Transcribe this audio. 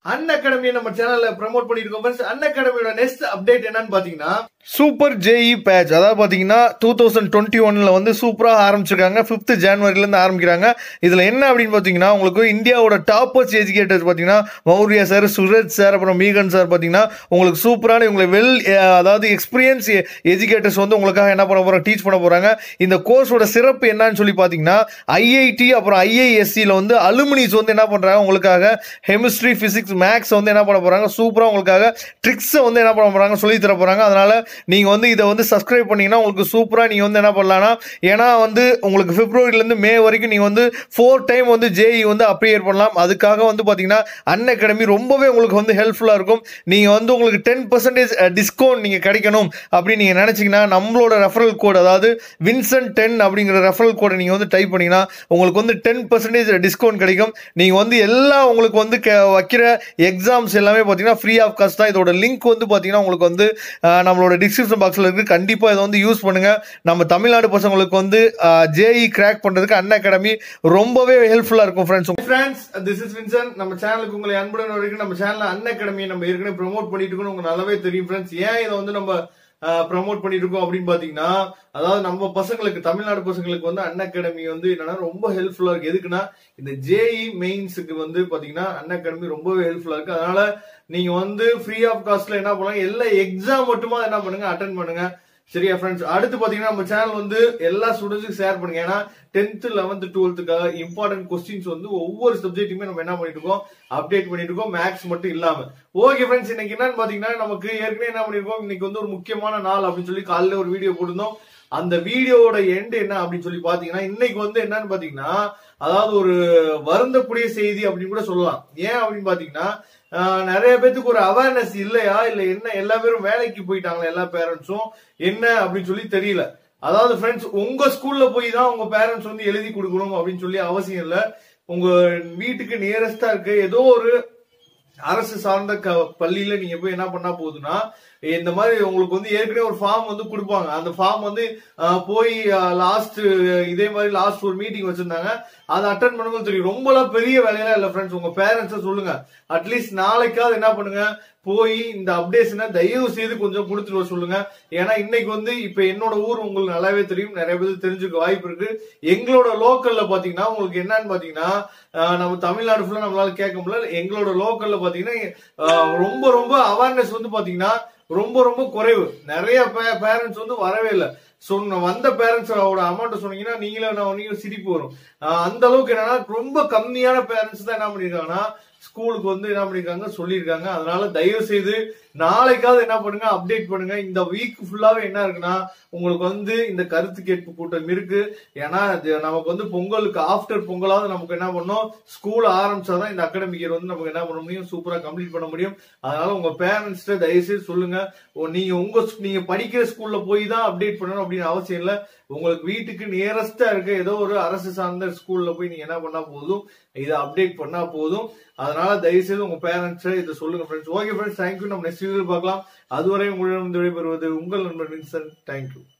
an அகாடமியை நம்ம சேனல்ல promote பண்ணிருக்கோம் ஃப்ரெண்ட்ஸ் அன் அகாடமியோட நெக்ஸ்ட் அப்டேட் என்னன்னு பாத்தீங்கன்னா சூப்பர் ஜேஇ பேட்ச் அதாவது பாத்தீங்கன்னா டூ தௌசண்ட் டுவெண்ட்டி ஒன்ல வந்து சூப்பரா ஆரம்பிச்சிருக்காங்க ஃபிஃப்த் ஜனவரில இருந்து ஆரம்பிக்கிறாங்க இதுல என்ன அப்படின்னு பாத்தீங்கன்னா உங்களுக்கு இந்தியாவோட டாப்பர்ஸ் எஜுகேட்டர்ஸ் பாத்தீங்கன்னா மௌரியா சார் சுரஜ் சார் அப்புறம் மீகன் சார் பாத்தீங்கன்னா உங்களுக்கு சூப்பரான உங்களுக்கு வெல் அதாவது எக்ஸ்பீரியன்ஸ் எஜுகேட்டர்ஸ் வந்து உங்களுக்காக என்ன பண்ண போறாங்க டீச் பண்ண போறாங்க இந்த கோர்ஸோட சிறப்பு என்னன்னு சொல்லி பாத்தீங்கன்னா ஐஐடி அப்புறம் ஐஐஎஸ்சியில் வந்து அலுமினிஸ் வந்து என்ன பண்றாங்க உங்களுக்காக கெமிஸ்ட்ரி பிசிக்ஸ் மேக்ஸ் வந்து என்ன பண்ண போறாங்க சூப்பரா உங்களுக்காக ட்ரிக்ஸை வந்து என்ன பண்ண போறாங்க சொல்லி தர போறாங்க அதனால நீங்க வந்து இதை வந்து சப்ஸ்கிரைப் பண்ணீங்கன்னா உங்களுக்கு சூப்பரா நீங்க வந்து என்ன பண்ணலாம்னா ஏன்னா வந்து உங்களுக்கு பிப்ரவரியிலேருந்து மே வரைக்கும் நீங்க வந்து ஃபோர் டைம் வந்து ஜேஇ வந்து அப்ரியர் பண்ணலாம் அதுக்காக வந்து பாத்தீங்கன்னா அன் அகாடமி ரொம்பவே உங்களுக்கு வந்து ஹெல்ப்ஃபுல்லா இருக்கும் நீங்க வந்து உங்களுக்கு டென் பர்சன்டேஜ் டிஸ்கவுண்ட் நீங்க கிடைக்கணும் அப்படின்னு நீங்க நினைச்சீங்கன்னா நம்மளோட ரெஃபரல் கோட் அதாவது வின்சன் டென் அப்படிங்கிற ரெஃபரல் கோடை நீங்க வந்து டைப் பண்ணீங்கன்னா உங்களுக்கு வந்து டென் பர்சன்டேஜ் டிஸ்கவுண்ட் கிடைக்கும் நீங்க வந்து எல்லா உங்களுக்கு வந்து க- வைக்கிற எக்ஸாம்ஸ் எல்லாமே பார்த்தீங்கன்னா ஃப்ரீ ஆஃப் காஸ்ட் தான் இதோட லிங்க் வந்து பார்த்தீங்கன்னா உங்களுக்கு வந்து அஹ், நம்மளோட டிஸ்கிரிப்ஷன் பாக்ஸில் இருக்குது கண்டிப்பாக இதை வந்து யூஸ் பண்ணுங்க நம்ம தமிழ்நாடு பசங்களுக்கு வந்து ஜேஇ கிராக் பண்ணுறதுக்கு அன் அகாடமி ரொம்பவே ஹெல்ப்ஃபுல்லாக இருக்கும் friends friends this is Vinson நம்ம சேனலுக்கு உங்களை அன்புடன் வரைக்கும் நம்ம சேனல் அன் அகாடமியை நம்ம ஏற்கனவே ப்ரோமோட் பண்ணிட்டு இருக்கோம் உங்களுக்கு நல்லாவே தெரியும் ஃப்ரெண்ட்ஸ் ஏன் இதை வந்து நம்ம ப்ரோமோட் பண்ணிட்டு இருக்கோம் அப்படின்னு பாத்தீங்கன்னா அதாவது நம்ம பசங்களுக்கு தமிழ்நாடு பசங்களுக்கு வந்து அன் அகாடமி வந்து என்னன்னா ரொம்ப ஹெல்ப்ஃபுல்லா இருக்கு எதுக்குன்னா இந்த ஜேஇ மெயின்ஸுக்கு வந்து பாத்தீங்கன்னா அன் அகாடமி ரொம்பவே ஹெல்ப்ஃபுல்லா இருக்கு அதனால நீங்க வந்து ஃப்ரீ ஆஃப் காஸ்ட்ல என்ன பண்ணலாம் எல்லா எக்ஸாம் மட்டுமா என்ன பண்ணுங்க அட்டன் பண்ணுங்க சரியா ஃப்ரெண்ட்ஸ் அடுத்து பாத்தீங்கன்னா நம்ம சேனல் வந்து எல்லா ஸ்டூடெண்ட்ஸுக்கும் ஷேர் பண்ணுங்க ஏன்னா டென்த் லெவன்த் டுவெல்த்துக்காக இம்பார்ட்டன்ட் கொஸ்டின்ஸ் வந்து ஒவ்வொரு சப்ஜெக்ட்டுமே நம்ம என்ன பண்ணிட்டு இருக்கோம் அப்டேட் பண்ணிட்டு இருக்கோம் மேக்ஸ் மட்டும் இல்லாம ஓகே ஃப்ரெண்ட்ஸ் இன்னைக்கு என்னன்னு பாத்தீங்கன்னா நமக்கு ஏற்கனவே என்ன பண்ணிருக்கோம் இன்னைக்கு வந்து ஒரு முக்கியமான நாள் அப்படின்னு சொல்லி காலையில ஒரு வீடியோ போட்டிருந்தோம் அந்த வீடியோவோட எண்ட் என்ன அப்படின்னு சொல்லி பாத்தீங்கன்னா இன்னைக்கு வந்து என்னன்னு பாத்தீங்கன்னா அதாவது ஒரு வருந்தக்கூடிய செய்தி அப்படின்னு கூட சொல்லலாம் ஏன் அப்படின்னு பாத்தீங்கன்னா ஆஹ், நிறைய பேத்துக்கு ஒரு அவேர்னஸ் இல்லையா இல்ல என்ன எல்லா பேரும் வேலைக்கு போயிட்டாங்களா எல்லா பேரண்ட்ஸும் என்ன அப்படின்னு சொல்லி தெரியல அதாவது ஃப்ரெண்ட்ஸ் உங்க ஸ்கூல்ல போய் தான் உங்க பேரண்ட்ஸ் வந்து எழுதி கொடுக்கணும் அப்படின்னு சொல்லி அவசியம் இல்ல உங்க வீட்டுக்கு நியரஸ்டா இருக்க ஏதோ ஒரு அரசு சார்ந்த க பள்ளியில நீங்க போய் என்ன பண்ணா போகுதுன்னா இந்த மாதிரி உங்களுக்கு வந்து ஏற்கனவே ஒரு ஃபார்ம் வந்து கொடுப்பாங்க அந்த ஃபார்ம் வந்து அஹ், போய் லாஸ்ட் இதே மாதிரி லாஸ்ட் ஒரு மீட்டிங் வச்சிருந்தாங்க அதை அட்டன் பண்ணும்போது தெரியும் ரொம்பலாம் பெரிய வேலையெல்லாம் இல்ல ஃப்ரெண்ட்ஸ் உங்க பேரண்ட்ஸ் சொல்லுங்க அட்லீஸ்ட் நாளைக்காவது என்ன பண்ணுங்க போய் இந்த அப்டேஷனை தயவு செய்து கொஞ்சம் கொடுத்துட்டு வர சொல்லுங்க ஏன்னா இன்னைக்கு வந்து இப்ப என்னோட ஊர் உங்களுக்கு நல்லாவே தெரியும் நிறைய பேருக்கு தெரிஞ்சுக்க வாய்ப்பு இருக்கு எங்களோட லோக்கல்ல பாத்தீங்கன்னா உங்களுக்கு என்னன்னு பாத்தீங்கன்னா ஆஹ் நம்ம தமிழ்நாடு ஃபுல்லா நம்மளால கேட்க முடியல எங்களோட லோக்கல்ல பாத்தீங்கன்னா ஆஹ் ரொம்ப ரொம்ப அவேர்னஸ் வந்து பாத்தீங்கன்னா ரொம்ப ரொம்ப குறைவு நிறைய பேரண்ட்ஸ் வந்து வரவே இல்லை சொன்ன வந்த பேரண்ட்ஸோட அமௌண்ட் சொன்னீங்கன்னா நீங்களே நான் நீங்களும் சிரிப்பு வரும் ஆஹ் அந்த அளவுக்கு என்னன்னா ரொம்ப கம்மியான பேரண்ட்ஸ் தான் என்ன பண்ணிருக்காங்கன்னா ஸ்கூலுக்கு வந்து என்ன பண்ணிருக்காங்க சொல்லியிருக்காங்க அதனால தயவு செய்து நாளைக்காவது என்ன பண்ணுங்க அப்டேட் பண்ணுங்க இந்த வீக் ஃபுல்லாவே என்ன இருக்குன்னா உங்களுக்கு வந்து இந்த கருத்து கேட்பு கூட்டம் இருக்கு ஏன்னா இது நமக்கு வந்து பொங்கலுக்கு ஆஃப்டர் பொங்கலாவது நமக்கு என்ன பண்ணோம் ஸ்கூல் ஆரம்பிச்சாதான் இந்த அகாடமிக் இயர் வந்து நமக்கு என்ன பண்ண முடியும் சூப்பரா கம்ப்ளீட் பண்ண முடியும் அதனால உங்க பேரண்ட்ஸ்ட தயவு செய்து சொல்லுங்க ஓ, நீங்க உங்க ஸ்- நீங்க படிக்கிற ஸ்கூல்ல போய் தான் அப்டேட் பண்ணணும் அப்படின்னு அவசியம் இல்ல உங்களுக்கு வீட்டுக்கு நியரஸ்டா இருக்க ஏதோ ஒரு அரசு சார்ந்த ஸ்கூல்ல போய் நீங்க என்ன பண்ணா போதும் இதை அப்டேட் பண்ணா போதும் அதனால தயவு செய்து உங்க பேரண்ட்ஸ் இதை சொல்லுங்க ஃப்ரெண்ட்ஸ் ஓகே ஃப்ரெண்ட்ஸ் தேங்க்யூ நம்ம நெக்ஸ்ட் வீடியோ பார்க்கலாம் அதுவரை உங்களிடம் விடைபெறுவது உங்கள் நண்பர் வின்சன் தேங்க்யூ